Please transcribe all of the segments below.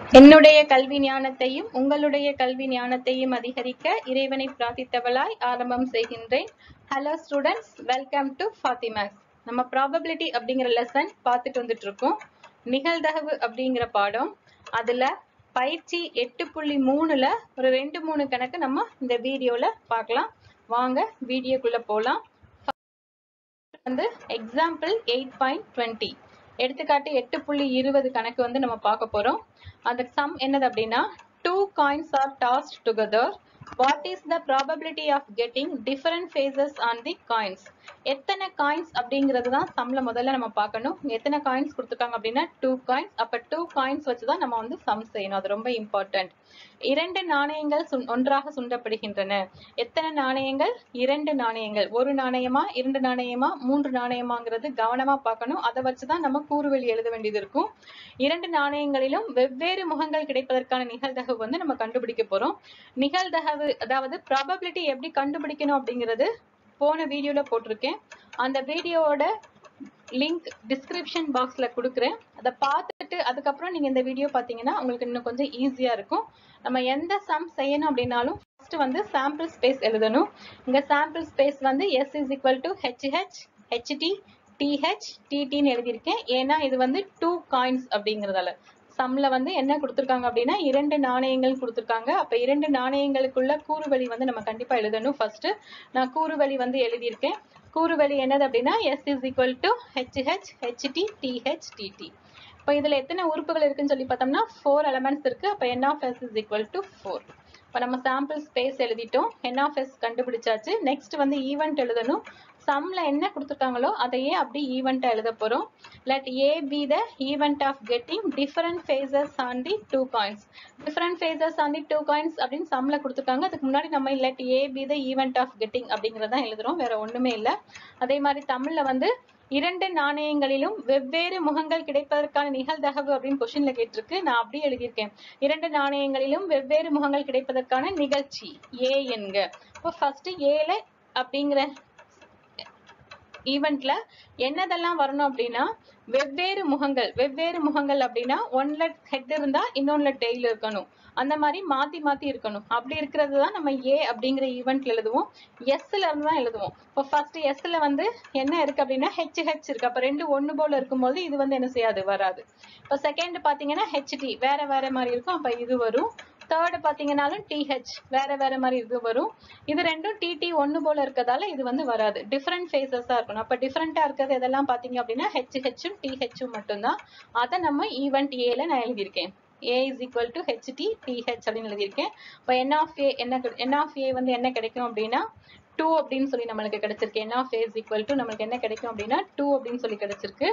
என்னுடைய கல்வி ஞானத்தையும் உங்களுடைய கல்வி ஞானத்தையும் அதிகரிக்க இறைவனை பிரார்த்தித்தவளாய் ஆரம்பம் செய்கின்றேன் ஹலோ ஸ்டூடெண்ட்ஸ் வெல்கம் டு ஃபாத்திமேக்ஸ் நம்ம ப்ராபபிலிட்டி அப்படிங்கிற லெசன் பார்த்துட்டு வந்துட்டு இருக்கோம் நிகழ்தகவு அப்படிங்கிற பாடம் அதுல பயிற்சி எட்டு புள்ளி மூணுல ஒரு ரெண்டு மூணு கணக்கு நம்ம இந்த வீடியோல பார்க்கலாம் வாங்க வீடியோக்குள்ள போலாம் வந்து எக்ஸாம்பிள் எயிட் பாயிண்ட் டுவெண்ட்டி எடுத்துக்காட்டு எட்டு புள்ளி இருபது கணக்கு வந்து நம்ம பார்க்க போறோம் அந்த சம் என்னது அப்படின்னா two coins are tossed together what is the probability of getting different faces on the coins எத்தனை காயின்ஸ் அப்படிங்கிறது தான் சம்ல முதல்ல நம்ம பார்க்கணும் எத்தனை காயின்ஸ் கொடுத்துருக்காங்க அப்படின்னா டூ காயின்ஸ் அப்ப டூ காயின்ஸ் வச்சு தான் நம்ம வந்து சம் செய்யணும் அது ரொம்ப இம்பார்ட்டன்ட் இரண்டு நாணயங்கள் சுண்- ஒன்றாக சுண்டப்படுகின்றன எத்தனை நாணயங்கள் இரண்டு நாணயங்கள் ஒரு நாணயமா இரண்டு நாணயமா மூன்று நாணயமாங்கிறது கவனமா பார்க்கணும் அதை வச்சுதான் நம்ம கூறுவெளி எழுத வேண்டியது இருக்கும் இரண்டு நாணயங்களிலும் வெவ்வேறு முகங்கள் கிடைப்பதற்கான நிகழ்தகவு வந்து நம்ம கண்டுபிடிக்க போறோம் நிகழ்தகவு அதாவது ப்ராபபிலிட்டி எப்படி கண்டுபிடிக்கணும் அப்படிங்கிறது போன வீடியோல போட்டிருக்கேன் அந்த வீடியோவோட லிங்க் டிஸ்கிரிப்ஷன் பாக்ஸ்ல கொடுக்குறேன் அதை பார்த்துட்டு அதுக்கப்புறம் நீங்க இந்த வீடியோ பார்த்தீங்கன்னா உங்களுக்கு இன்னும் கொஞ்சம் ஈஸியா இருக்கும் நம்ம எந்த சம் செய்யணும் அப்படின்னாலும் ஃபர்ஸ்ட் வந்து சாம்பிள் ஸ்பேஸ் எழுதணும் இங்க சாம்பிள் ஸ்பேஸ் வந்து S is equal to HH HT TH டிடின்னு எழுதியிருக்கேன் ஏன்னா இது வந்து டூ காயின்ஸ் அப்படிங்கறதால சம்ல வந்து என்ன கொடுத்துருக்காங்க அப்படின்னா இரண்டு நாணயங்கள் கொடுத்துருக்காங்க அப்ப இரண்டு நாணயங்களுக்குள்ள கூறுவழி வந்து நம்ம கண்டிப்பா எழுதணும் ஃபர்ஸ்ட் நான் கூறுவழி வந்து எழுதியிருக்கேன் கூறுவழி என்னது அப்படின்னா S is equal to HH HT TH TT இப்போ இதுல எத்தனை உறுப்புகள் இருக்குன்னு சொல்லி பார்த்தோம்னா ஃபோர் எலமெண்ட்ஸ் இருக்கு அப்ப n of S is equal to four இப்போ நம்ம சாம்பிள் ஸ்பேஸ் எழுதிட்டோம் என் ஆஃப் எஸ் கண்டுபிடிச்சாச்சு நெக்ஸ்ட் வந்து ஈவெண்ட் எழுதணும் சம்ல என்ன கொடுத்துருக்காங்களோ அதையே அப்படி ஈவெண்ட்டா எழுத போறோம் let A be the event of getting different faces on the two coins different faces on the two coins அப்படின்னு சம்ல கொடுத்துருக்காங்க அதுக்கு முன்னாடி நம்ம let A be the event of getting அப்படிங்கறத எழுதுறோம் வேற ஒண்ணுமே இல்ல அதே மாதிரி தமிழ்ல வந்து இரண்டு நாணயங்களிலும் வெவ்வேறு முகங்கள் கிடைப்பதற்கான நிகழ்தகவு அப்படின்னு கொஸ்டின்ல கேட்டிருக்கு நான் அப்படியே எழுதியிருக்கேன் இரண்டு நாணயங்களிலும் வெவ்வேறு முகங்கள் கிடைப்பதற்கான நிகழ்ச்சி ஏ என்க இப்போ ஃபர்ஸ்ட் ஏல அப்படிங்கிற ஈவெண்ட்ல என்னதெல்லாம் வரணும் அப்படின்னா வெவ்வேறு முகங்கள் வெவ்வேறு முகங்கள் அப்படின்னா ஒன்ல ஹெட் இருந்தா இன்னொன்னுல டெய்ல் இருக்கணும் அந்த மாதிரி மாத்தி மாத்தி இருக்கணும் அப்படி இருக்கிறது தான் நம்ம ஏ அப்படிங்கிற ஈவெண்ட்ல எழுதுவோம் எஸ்ல இருந்து தான் எழுதுவோம் இப்போ ஃபர்ஸ்ட் எஸ்ல வந்து என்ன இருக்கு அப்படின்னா ஹெச் ஹெச் இருக்கு அப்ப ரெண்டு ஒண்ணு போல இருக்கும்போது இது வந்து என்ன செய்யாது வராது இப்போ செகண்ட் பாத்தீங்கன்னா ஹெச்டி வேற வேற மாதிரி இருக்கும் அப்ப இது வரும் தேர்டு பாத்தீங்கன்னாலும் டிஹெச் வேற வேற மாதிரி இது வரும் இது ரெண்டும் டிடி ஒன்னு போல இருக்கதால இது வந்து வராது டிஃப்ரெண்ட் ஃபேஸஸா இருக்கணும் அப்ப டிஃப்ரெண்டா இருக்கிறது எதெல்லாம் பாத்தீங்க அப்படின்னா ஹெச் ஹெச்சும் டிஹெச்சும் மட்டும்தான் அதை நம்ம ஈவெண்ட் ஏல நான் எழுதியிருக்கேன் A is equal to HT TH அப்படின்னு எழுதியிருக்கேன் இப்போ என் ஆஃப் ஏ என்ன என் ஆஃப் ஏ வந்து என்ன கிடைக்கும் அப்படின்னா டூ அப்படின்னு சொல்லி நம்மளுக்கு கிடைச்சிருக்கு n of A is equal to நம்மளுக்கு என்ன கிடைக்கும் அப்படின்னா டூ அப்படின்னு சொல்லி கிடைச்சிருக்கு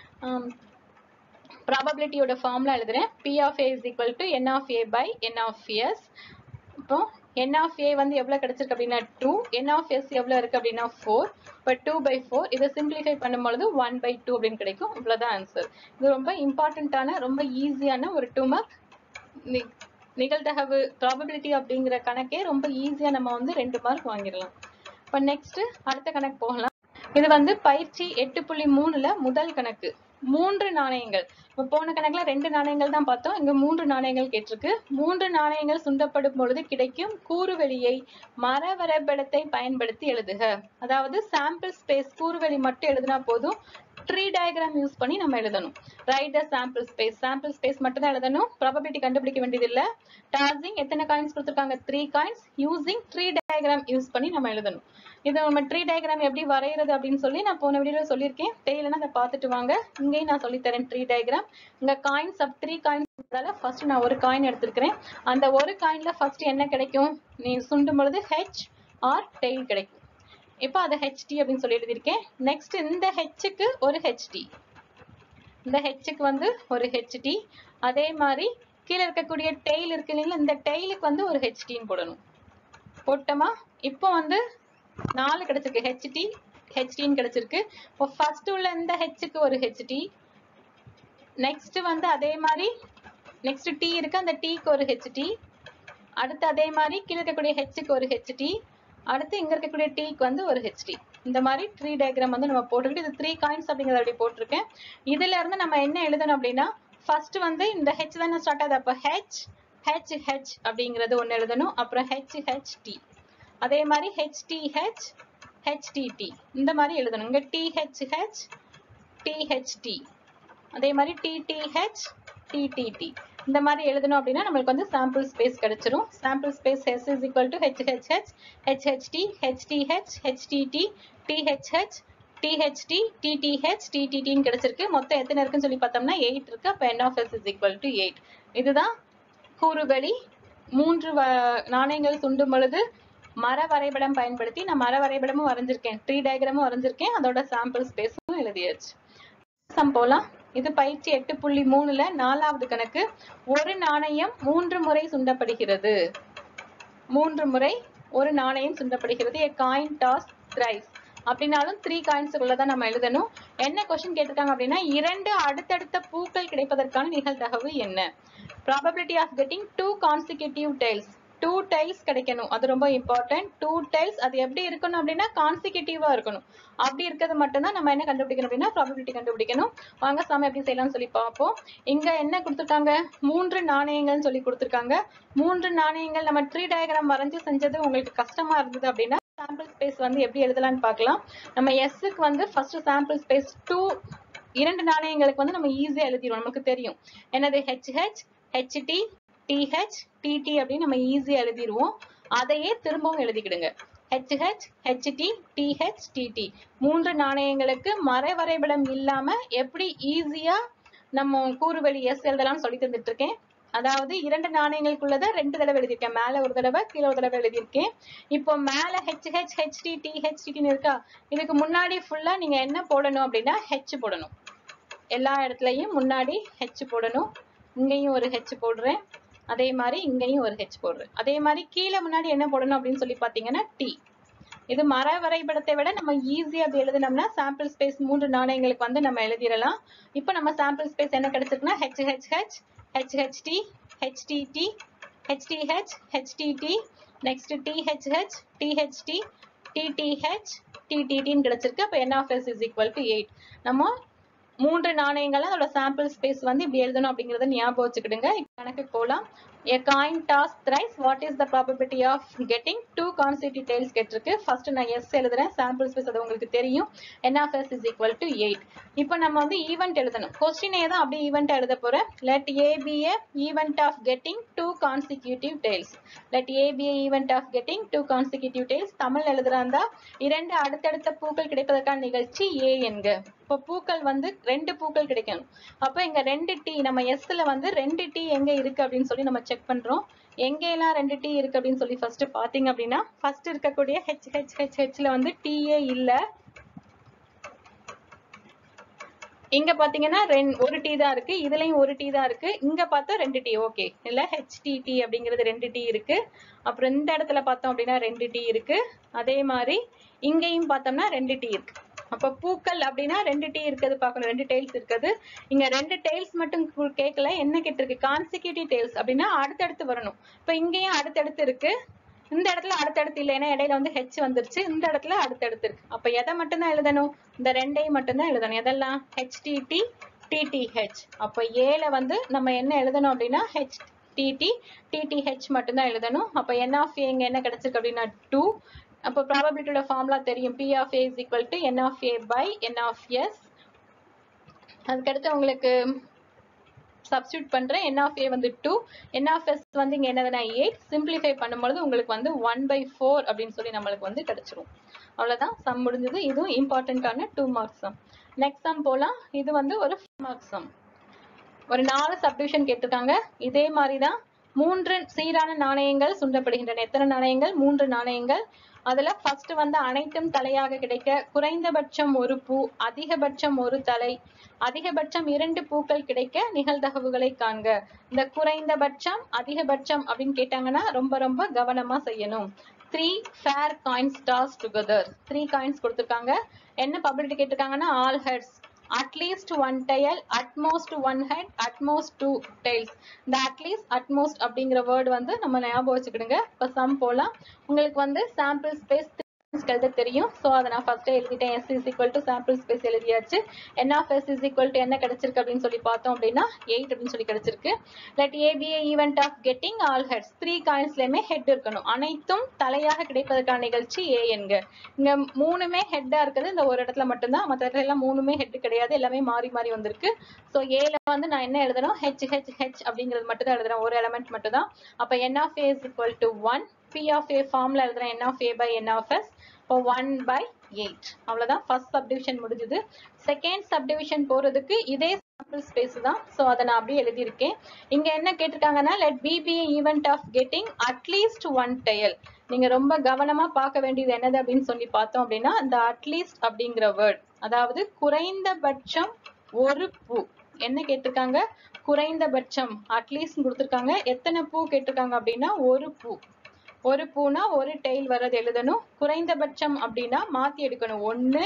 ப்ராபபிலிட்டியோட ஃபார்முலா எழுதுறேன் P of A is equal to n of A by n of S இப்போ என் ஆஃப் ஏ வந்து எவ்வளவு கிடைச்சிருக்கு அப்படின்னா டூ என் ஆஃப் எஸ் எவ்வளவு இருக்கு அப்படின்னா ஃபோர் இப்போ டூ பை ஃபோர் இதை சிம்பிளிஃபை பண்ணும்பொழுது ஒன் பை டூ அப்படின்னு கிடைக்கும் இவ்வளவுதான் ஆன்சர் இது ரொம்ப இம்பார்ட்டண்ட்டான ரொம்ப ஈஸியான ஒரு டூ மார்க் நிகழ்தகவு ப்ராபபிலிட்டி அப்படிங்கிற கணக்கே ரொம்ப ஈஸியா நம்ம வந்து ரெண்டு மார்க் வாங்கிடலாம் இப்போ நெக்ஸ்ட் அடுத்த கணக்கு போகலாம் இது வந்து பயிற்சி எட்டு புள்ளி மூணுல முதல் கணக்கு மூன்று நாணயங்கள் இப்போ போன கணக்குல ரெண்டு நாணயங்கள் தான் பார்த்தோம் இங்க மூன்று நாணயங்கள் கேட்டிருக்கு மூன்று நாணயங்கள் சுண்டப்படும் பொழுது கிடைக்கும் கூறுவெளியை மர வரைபடத்தை பயன்படுத்தி எழுதுக அதாவது சாம்பிள் ஸ்பேஸ் கூறுவெளி மட்டும் எழுதினா போதும் ட்ரீ டயக்ராம் யூஸ் பண்ணி நம்ம எழுதணும் write the sample space sample space மட்டும் தான் எழுதணும் ப்ராபபிலிட்டி கண்டுபிடிக்க வேண்டியது இல்ல டாஸிங் எத்தனை காயின்ஸ் கொடுத்துருக்காங்க three coins using tree diagram use பண்ணி நம்ம எழுதணும் இது நம்ம ட்ரீ டயக்ராம் எப்படி வரைகிறது அப்படின்னு சொல்லி நான் போன வீடியோல சொல்லியிருக்கேன் தெரியலன்னா அதை பார்த்துட்டு வாங்க இங்கேயும் நான் சொல்லித்தரேன் ட்ரீ டயக்ராம் இங்க coins of three coins first நான் ஒரு காயின் எடுத்திருக்கிறேன் அந்த ஒரு காயின்ல ஃபர்ஸ்ட் என்ன கிடைக்கும் நீ சுண்டும் பொழுது ஹெச் ஆர் டெய்ல் கிடைக்கும் இப்போ அதை ஹெச்டி அப்படின்னு சொல்லி எழுதியிருக்கேன் நெக்ஸ்ட் இந்த ஹெச்சுக்கு ஒரு ஹெச்டி இந்த ஹெச்சுக்கு வந்து ஒரு ஹெச்டி அதே மாதிரி கீழே இருக்கக்கூடிய டெய்ல் இருக்கு இல்லைங்களா இந்த டெய்லுக்கு வந்து ஒரு ஹெச்டின்னு போடணும் போட்டோமா இப்போ வந்து நாலு கிடைச்சிருக்கு ஹெச்டி ஹெச்டின்னு கிடைச்சிருக்கு இப்போ ஃபர்ஸ்ட் உள்ள இந்த ஹெச்சுக்கு ஒரு ஹெச்டி நெக்ஸ்ட் வந்து அதே மாதிரி நெக்ஸ்ட் டி இருக்கு அந்த டீக்கு ஒரு ஹெச்டி அடுத்து அதே மாதிரி கீழே இருக்கக்கூடிய ஹெச்சுக்கு ஒரு ஹெச்டி அடுத்து இங்க இருக்கக்கூடிய டீக்கு வந்து ஒரு ஹெச்டி இந்த மாதிரி ட்ரீ டயக்ராம் வந்து நம்ம போட்டுக்கிட்டு இது த்ரீ காயின்ஸ் அப்படிங்கறத அப்படி போட்டிருக்கேன் இதுல இருந்து நம்ம என்ன எழுதணும் அப்படின்னா ஃபர்ஸ்ட் வந்து இந்த ஹெச் தானே ஸ்டார்ட் ஆகுது அப்போ ஹெச் ஹெச் ஹெச் அப்படிங்கிறது ஒன்று எழுதணும் அப்புறம் ஹெச் ஹெச் டி அதே மாதிரி ஹெச்டிஹெச் ஹெச்டிடி இந்த மாதிரி எழுதணும் இங்கே டிஹெச்ஹெச் டிஹெச்டி அதே மாதிரி டிடிஹெச் டிடிடி இந்த மாதிரி எழுதணும் அப்படின்னா நம்மளுக்கு வந்து சாம்பிள் ஸ்பேஸ் கிடைச்சிரும் sample space H is equal to HHH HHT HTH HTT THH THT TTH டிடிடின்னு கிடைச்சிருக்கு மொத்தம் எத்தனை இருக்குன்னு சொல்லி பார்த்தோம்னா எயிட் இருக்கு அப்போ n of S is equal to eight இதுதான் கூறுகளி மூன்று நாணயங்கள் சுண்டும் பொழுது மர வரைபடம் பயன்படுத்தி நான் மர வரைபடமும் வரைஞ்சிருக்கேன் ட்ரீ டயக்ராமும் வரைஞ்சிருக்கேன் அதோட சாம்பிள் ஸ்பேஸும் எழுதியாச்சு சம் போலாம் இது பயிற்சி எட்டு புள்ளி மூணுல நாலாவது கணக்கு ஒரு நாணயம் மூன்று முறை சுண்டப்படுகிறது மூன்று முறை ஒரு நாணயம் சுண்டப்படுகிறது a coin toss thrice அப்படின்னாலும் த்ரீ காயின்ஸுக்குள்ள தான் நம்ம எழுதணும் என்ன கொஸ்டின் கேட்டிருக்காங்க அப்படின்னா இரண்டு அடுத்தடுத்த பூக்கள் கிடைப்பதற்கான நிகழ்தகவு என்ன probability of getting two consecutive tails two tails கிடைக்கணும் அது ரொம்ப இம்பார்ட்டன்ட் டூ டைல்ஸ் அது எப்படி இருக்கணும் அப்படின்னா கான்சிக்யூட்டிவா இருக்கணும் அப்படி இருக்கிறது மட்டும்தான் நம்ம என்ன கண்டுபிடிக்கணும் அப்படின்னா ப்ராபபிலிட்டி கண்டுபிடிக்கணும் வாங்க சாமி எப்படி செய்யலாம்னு சொல்லி பார்ப்போம் இங்க என்ன கொடுத்துருக்காங்க மூன்று நாணயங்கள்னு சொல்லி கொடுத்துருக்காங்க மூன்று நாணயங்கள் நம்ம ட்ரீ டயக்ராம் வரைஞ்சு செஞ்சது உங்களுக்கு கஷ்டமா இருந்தது அப்படின்னா சாம்பிள் ஸ்பேஸ் வந்து எப்படி எழுதலாம்னு பார்க்கலாம் நம்ம எஸ்ஸுக்கு வந்து ஃபர்ஸ்ட் சாம்பிள் ஸ்பேஸ் டூ இரண்டு நாணயங்களுக்கு வந்து நம்ம ஈஸியா எழுதிடுவோம் நமக்கு தெரியும் என்னது ஹெச்ஹெச் ஹெச்டி டிஹெச் டிடி அப்படின்னு நம்ம ஈஸியா எழுதிடுவோம் அதையே திரும்பவும் எழுதிக்கிடுங்க ஹெச்ஹெச் ஹெச்டி டிஹெச் டிடி மூன்று நாணயங்களுக்கு மர வரைபடம் இல்லாம எப்படி ஈஸியா நம்ம கூறுவழி எஸ் எழுதலாம்னு சொல்லி தந்துட்டு இருக்கேன் அதாவது இரண்டு நாணயங்களுக்குள்ளத ரெண்டு தடவை எழுதியிருக்கேன் மேல ஒரு தடவை கீழே ஒரு தடவை எழுதியிருக்கேன் இப்போ மேல ஹெச் ஹெச் ஹெச்டி டி ஹெச்டின்னு இருக்கா இதுக்கு முன்னாடி ஃபுல்லா நீங்க என்ன போடணும் அப்படின்னா ஹெச் போடணும் எல்லா இடத்துலயும் முன்னாடி ஹெச் போடணும் இங்கேயும் ஒரு ஹெச் போடுறேன் அதே மாதிரி இங்கேயும் ஒரு ஹெச் போடுறேன் அதே மாதிரி கீழே முன்னாடி என்ன போடணும் அப்படின்னு சொல்லி பாத்தீங்கன்னா டி இது மர வரைபடத்தை விட நம்ம ஈஸியா அப்படி எழுதினோம்னா சாம்பிள் ஸ்பேஸ் மூன்று நாணயங்களுக்கு வந்து நம்ம எழுதிடலாம் இப்போ நம்ம சாம்பிள் ஸ்பேஸ் என்ன கிடைச்சிருக்குன்னா H H H HHT HTT HTH HTT next THH THT TTH டிடிடின்னு கிடைச்சிருக்கு அப்போ n of S is equal to eight நம்ம மூன்று நாணயங்கள் அதோட சாம்பிள் ஸ்பேஸ் வந்து இப்படி எழுதணும் அப்படிங்கறத ஞாபகம் வச்சுக்கிடுங்க இப்போ கணக்கு போலாம் a coin toss thrice what is the probability of getting two consecutive tails கேட்டிருக்கு ஃபர்ஸ்ட் நான் எஸ் எழுதுறேன் சாம்பிள் ஸ்பேஸ் அது உங்களுக்கு தெரியும் n of s is equal to 8 இப்போ நம்ம வந்து ஈவென்ட் எழுதணும் கொஸ்டினே தான் அப்படியே ஈவெண்ட் எழுத போறேன் let a be a event of getting two consecutive tails let a be a event of getting two consecutive tails Tamil எழுதுறாந்தா இரண்டு அடுத்தடுத்த பூக்கள் கிடைப்பதற்கான நிகழ்ச்சி ஏ என்க இப்போ பூக்கள் வந்து ரெண்டு பூக்கள் கிடைக்கணும் அப்போ இங்க ரெண்டு டி நம்ம எஸ்ல வந்து ரெண்டு டி எங்க இருக்கு அப்படின்னு சொல்லி நம்ம செக் பண்றோம் எங்கெல்லாம் ரெண்டு டி இருக்கு அப்படின்னு சொல்லி ஃபர்ஸ்ட் பாத்தீங்க அப்படின்னா ஃபர்ஸ்ட் இருக்கக்கூடிய ஹெச் ஹெச் ஹெச் ஹெச்ல வந்து டிஏ இல்ல இங்க பாத்தீங்கன்னா ரெண்டு ஒரு டி தான் இருக்கு இதுலயும் ஒரு டி தான் இருக்கு இங்க பார்த்தா ரெண்டு டி ஓகே இல்ல ஹெச்டிடி அப்படிங்கிறது ரெண்டு டி இருக்கு அப்புறம் இந்த இடத்துல பார்த்தோம் அப்படின்னா ரெண்டு டி இருக்கு அதே மாதிரி இங்கேயும் பார்த்தோம்னா ரெண்டு டி இருக்கு அப்ப பூக்கள் அப்படின்னா ரெண்டு டீ இருக்குது பார்க்கணும் ரெண்டு டெய்ல்ஸ் இருக்குது இங்க ரெண்டு டெய்ல்ஸ் மட்டும் கு- கேட்கல என்ன கேட்டிருக்கு கான்சிக்யூட்டிவ் டெய்ல்ஸ் அப்படின்னா அடுத்தடுத்து வரணும் இப்ப இங்கேயும் அடுத்தடுத்து இருக்கு இந்த இடத்துல அடுத்தடுத்து இல்லை ஏன்னா இடையில வந்து ஹெச் வந்துருச்சு இந்த இடத்துல அடுத்தடுத்து இருக்கு அப்ப எதை மட்டும்தான் எழுதணும் இந்த ரெண்டையும் மட்டும்தான் எழுதணும் எதெல்லாம் ஹெச்டிடி டிடிஹெச் அப்ப ஏல வந்து நம்ம என்ன எழுதணும் அப்படின்னா ஹெச் டிடி டிடிஹெச் மட்டும்தான் எழுதணும் அப்ப என் ஆஃப் இங்க என்ன கிடைச்சிருக்கு அப்படின்னா டூ அப்போ ப்ராபபிலிட்டியோட ஃபார்முலா தெரியும் P of A is equal to n of A by n of S அதுக்கடுத்து உங்களுக்கு சப்ஸ்டியூட் பண்றேன் என் ஆஃப் ஏ வந்து டூ என் ஆஃப் எஸ் வந்து இங்க என்னதுன்னா எயிட் சிம்பிளிஃபை பண்ணும்பொழுது உங்களுக்கு வந்து ஒன் பை ஃபோர் அப்படின்னு சொல்லி நம்மளுக்கு வந்து கிடைச்சிரும் அவ்வளவுதான் சம் முடிஞ்சது இதுவும் இம்பார்ட்டன்டான two marks sum next sum போலாம் இது வந்து ஒரு மார்க்ஸ் சம் ஒரு நாலு சப்டிவிஷன் கேட்டிருக்காங்க இதே மாதிரி தான் மூன்று சீரான நாணயங்கள் சுண்டப்படுகின்றன எத்தனை நாணயங்கள் மூன்று நாணயங்கள் அதுல ஃபர்ஸ்ட் வந்து அனைத்தும் தலையாக கிடைக்க குறைந்தபட்சம் ஒரு பூ அதிகபட்சம் ஒரு தலை அதிகபட்சம் இரண்டு பூக்கள் கிடைக்க நிகழ்தகவுகளை காண்க இந்த குறைந்தபட்சம் அதிகபட்சம் அப்படின்னு கேட்டாங்கன்னா ரொம்ப ரொம்ப கவனமா செய்யணும் three fair coins toss together three coins கொடுத்துருக்காங்க என்ன பப்ளிட்டி கேட்டிருக்காங்கன்னா all heads at least one tail at most one head at most two tails இந்த அட்லீஸ்ட் அட்மோஸ்ட் அப்படிங்கிற வேர்டு வந்து நம்ம ஞாபகம் வச்சுக்கிடுங்க இப்போ சம் போலாம் உங்களுக்கு வந்து சாம்பிள் ஸ்பேஸ் எழுத தெரியும் ஸோ அதை நான் ஃபர்ஸ்டே எழுதிட்டேன் S is equal to sample space எழுதியாச்சு n of S is equal to என்ன கிடைச்சிருக்கு அப்படின்னு சொல்லி பார்த்தோம் அப்படின்னா எயிட் அப்படின்னு சொல்லி கிடைச்சிருக்கு let A be a event of getting all heads three காயின்ஸ்லயுமே ஹெட் இருக்கணும் அனைத்தும் தலையாக கிடைப்பதற்கான நிகழ்ச்சி ஏ என்க இங்க மூணுமே ஹெட்டா இருக்குது இந்த ஒரு இடத்துல மட்டும்தான் மற்ற இடத்துல எல்லாம் மூணுமே ஹெட் கிடையாது எல்லாமே மாறி மாறி வந்திருக்கு ஸோ ஏல வந்து நான் என்ன எழுதணும் ஹெச் ஹெச் ஹெச் அப்படிங்கிறது மட்டும் தான் எழுதுறேன் ஒரு எலமெண்ட் மட்டும் தான் அப்போ n of A is equal to one P of A ஃபார்ம்ல எழுதுறேன் n of A by n of S இப்போ ஒன் பை எயிட் அவ்வளோதான் ஃபர்ஸ்ட் சப்டிவிஷன் முடிஞ்சுது செகண்ட் சப்டிவிஷன் போறதுக்கு இதே சாம்பிள் ஸ்பேஸ் தான் ஸோ அதை நான் அப்படியே எழுதியிருக்கேன் இங்க என்ன கேட்டிருக்காங்கன்னா let B be event of getting at least one tail நீங்க ரொம்ப கவனமா பார்க்க வேண்டியது என்னது அப்படின்னு சொல்லி பார்த்தோம் அப்படின்னா இந்த அட்லீஸ்ட் அப்படிங்கிற வேர்ட் அதாவது குறைந்தபட்சம் ஒரு பூ என்ன கேட்டிருக்காங்க குறைந்தபட்சம் அட்லீஸ்ட் கொடுத்துருக்காங்க எத்தனை பூ கேட்டிருக்காங்க அப்படின்னா ஒரு பூ ஒரு பூனா ஒரு டெய்ல் வர்றது எழுதணும் குறைந்தபட்சம் அப்படின்னா மாத்தி எடுக்கணும் ஒன்னு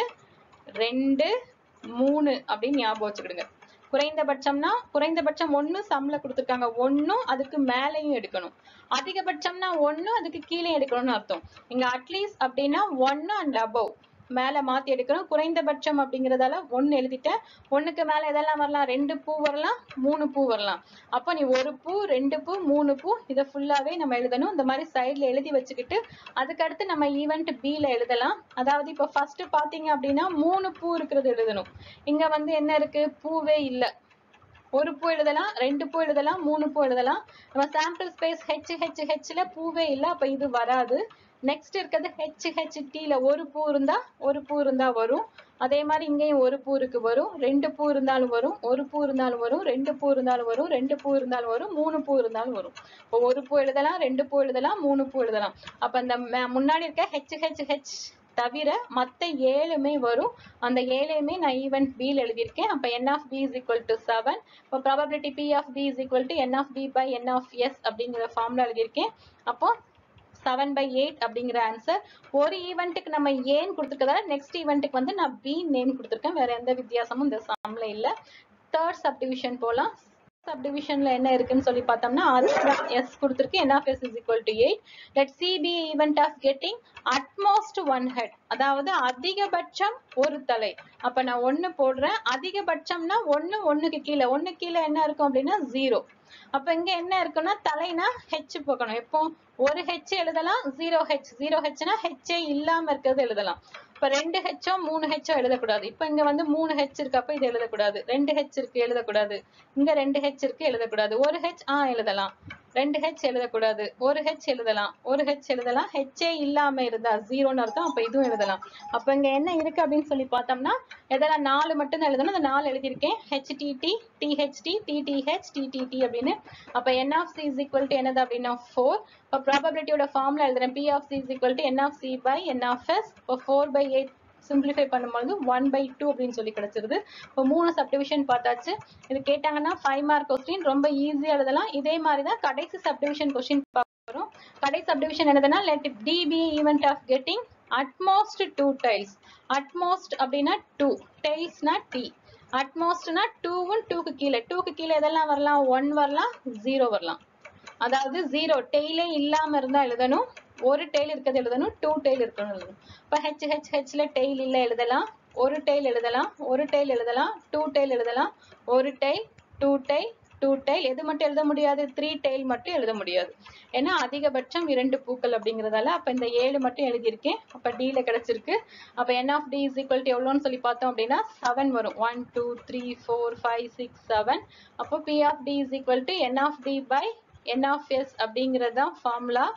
ரெண்டு மூணு அப்படின்னு ஞாபகம் வச்சுக்கிடுங்க குறைந்தபட்சம்னா குறைந்தபட்சம் ஒன்னு சம்ல கொடுத்துருக்காங்க ஒன்னும் அதுக்கு மேலேயும் எடுக்கணும் அதிகபட்சம்னா ஒன்னும் அதுக்கு கீழே எடுக்கணும்னு அர்த்தம் இங்க அட்லீஸ்ட் அப்படின்னா ஒன்னு அண்ட் அபவ் மேல மாத்தி எடுக்கணும் குறைந்தபட்சம் அப்படிங்கறதால ஒன்னு எழுதிட்டேன் ஒண்ணுக்கு மேல எதெல்லாம் வரலாம் ரெண்டு பூ வரலாம் மூணு பூ வரலாம் அப்போ நீ ஒரு பூ ரெண்டு பூ மூணு பூ இதை ஃபுல்லாவே நம்ம எழுதணும் இந்த மாதிரி சைட்ல எழுதி வச்சுக்கிட்டு அதுக்கடுத்து நம்ம ஈவெண்ட் பில எழுதலாம் அதாவது இப்போ ஃபர்ஸ்ட் பாத்தீங்க அப்படின்னா மூணு பூ இருக்கிறது எழுதணும் இங்க வந்து என்ன இருக்கு பூவே இல்லை ஒரு பூ எழுதலாம் ரெண்டு பூ எழுதலாம் மூணு பூ எழுதலாம் நம்ம சாம்பிள் ஸ்பேஸ் ஹெச் ஹெச் ஹெச்ல பூவே இல்லை அப்ப இது வராது நெக்ஸ்ட் இருக்கிறது ஹெச் ஹெச் டீல ஒரு பூ இருந்தா ஒரு பூ இருந்தா வரும் அதே மாதிரி இங்கேயும் ஒரு பூ இருக்கு வரும் ரெண்டு பூ இருந்தாலும் வரும் ஒரு பூ இருந்தாலும் வரும் ரெண்டு பூ இருந்தாலும் வரும் ரெண்டு பூ இருந்தாலும் வரும் மூணு பூ இருந்தாலும் வரும் இப்போ ஒரு பூ எழுதலாம் ரெண்டு பூ எழுதலாம் மூணு பூ எழுதலாம் அப்ப அந்த மே- முன்னாடி இருக்க ஹெச் ஹெச் ஹெச் தவிர மத்த ஏழுமே வரும் அந்த ஏழையுமே நான் ஈவென்ட் பியில் எழுதியிருக்கேன் அப்ப n of B is equal to seven இப்போ probability P of B is equal to n of B by n of S அப்படிங்கிற ஃபார்ம்ல எழுதியிருக்கேன் அப்போ செவன் பை எயிட் அப்படிங்கிற ஆன்சர் ஒரு ஈவெண்ட்டுக்கு நம்ம ஏன் கொடுத்துருக்கதால நெக்ஸ்ட் ஈவெண்ட்டுக்கு வந்து நான் பி நேம் கொடுத்துருக்கேன் வேற எந்த வித்தியாசமும் இந்த சம்ல இல்ல தேர்ட் சப்டிவிஷன் போலாம் சப்டிவிஷன்ல என்ன இருக்குன்னு சொல்லி பார்த்தோம்னா எஸ் கொடுத்துருக்கு n of S is equal to eight let C be event of getting at most one head அதாவது அதிகபட்சம் ஒரு தலை அப்ப நான் ஒண்ணு போடுறேன் அதிகபட்சம்னா ஒண்ணு ஒண்ணுக்கு கீழே ஒண்ணு கீழே என்ன இருக்கும் அப்படின்னா ஜீரோ அப்ப இங்க என்ன இருக்குன்னா தலைனா ஹெச் போக்கணும் எப்போ ஒரு ஹெச் எழுதலாம் ஜீரோ ஹெச் ஜீரோ ஹெச்னா ஹெச்சே இல்லாம இருக்கிறது எழுதலாம் இப்ப ரெண்டு ஹெச்சோ மூணு ஹெச்சோ எழுதக்கூடாது இப்ப இங்க வந்து மூணு ஹெச் இருக்கு அப்ப இது எழுதக்கூடாது ரெண்டு ஹெச் இருக்கு எழுதக்கூடாது இங்க ரெண்டு ஹெச் இருக்கு எழுதக்கூடாது ஒரு ஹெச் ஆ எழுதலாம் ரெண்டு ஹெச் எழுதக்கூடாது ஒரு ஹெச் எழுதலாம் ஒரு ஹெச் எழுதலாம் ஹெச்சே இல்லாம இருந்தா ஜீரோன்னு அர்த்தம் அப்ப இதுவும் எழுதலாம் அப்ப இங்க என்ன இருக்கு அப்படின்னு சொல்லி பார்த்தோம்னா எதெல்லாம் நாலு மட்டும் தான் எழுதணும் அந்த நாலு எழுதியிருக்கேன் ஹெச்டிடி டிஹெச்டி டிடிஹெச் டிடிடி அப்படின்னு அப்ப n of C is equal to என்னது அப்படின்னா ஃபோர் இப்போ ப்ராபபிலிட்டியோட ஃபார்ம்ல எழுதுறேன் P of C is equal to n of C by n of S இப்போ ஃபோர் பை எயிட் சிம்பிளிஃபை பண்ணும்போது ஒன் பை டூ அப்படின்னு சொல்லி கிடைச்சிருது இப்போ மூணு சப்டிவிஷன் பார்த்தாச்சு இது கேட்டாங்கன்னா ஃபைவ் மார்க் கொஸ்டின் ரொம்ப ஈஸியா எழுதலாம் இதே மாதிரி தான் கடைசி சப்டிவிஷன் கொஸ்டின் வரும் கடைசி சப்டிவிஷன் என்னதுன்னா let D be event of getting at most two tails at most அப்படின்னா டூ டெய்ல்ஸ்னா டி அட்மோஸ்ட்னா டூவும் டூக்கு கீழே டூக்கு கீழே எதெல்லாம் வரலாம் ஒன் வரலாம் ஜீரோ வரலாம் அதாவது ஜீரோ டெய்லே இல்லாம இருந்தா எழுதணும் ஒரு டெய்ல் இருக்கிறது எழுதணும் டூ டெய்ல் இருக்கணும் எழுதணும் இப்போ ஹெச் ஹெச் ஹெச்ல டெய்ல் இல்ல எழுதலாம் ஒரு டெய்ல் எழுதலாம் ஒரு டெய்ல் எழுதலாம் டூ டெய்ல் எழுதலாம் ஒரு tail two tail two tail எது மட்டும் எழுத முடியாது த்ரீ டெய்ல் மட்டும் எழுத முடியாது ஏன்னா அதிகபட்சம் இரண்டு பூக்கள் அப்படிங்கறதால அப்ப இந்த ஏழு மட்டும் எழுதியிருக்கேன் அப்ப டில கிடைச்சிருக்கு அப்ப n of D is equal to எவ்வளோன்னு சொல்லி பார்த்தோம் அப்படின்னா செவன் வரும் one two three four five six seven அப்போ P of D is equal to n of D by n of S அப்படிங்கிறது தான் ஃபார்முலா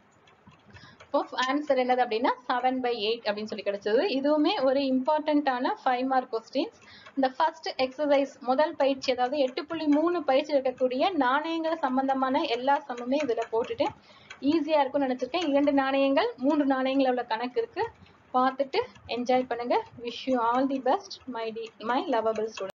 இப்போ ஆன்சர் என்னது அப்படின்னா செவன் பை எயிட் அப்படின்னு சொல்லி கிடைச்சது இதுவுமே ஒரு இம்பார்ட்டண்ட்டான ஃபைவ் மார்க் கொஸ்டின்ஸ் இந்த ஃபர்ஸ்ட் எக்ஸசைஸ் முதல் பயிற்சி அதாவது எட்டு புள்ளி மூணு பயிற்சி இருக்கக்கூடிய நாணயங்கள் சம்பந்தமான எல்லா சம்முமே இதுல போட்டுட்டு ஈஸியா இருக்கும்னு நினைச்சிருக்கேன் இரண்டு நாணயங்கள் மூன்று நாணயங்கள் உள்ள கணக்கு இருக்கு பார்த்துட்டு என்ஜாய் பண்ணுங்க wish you all the best my dear my lovable student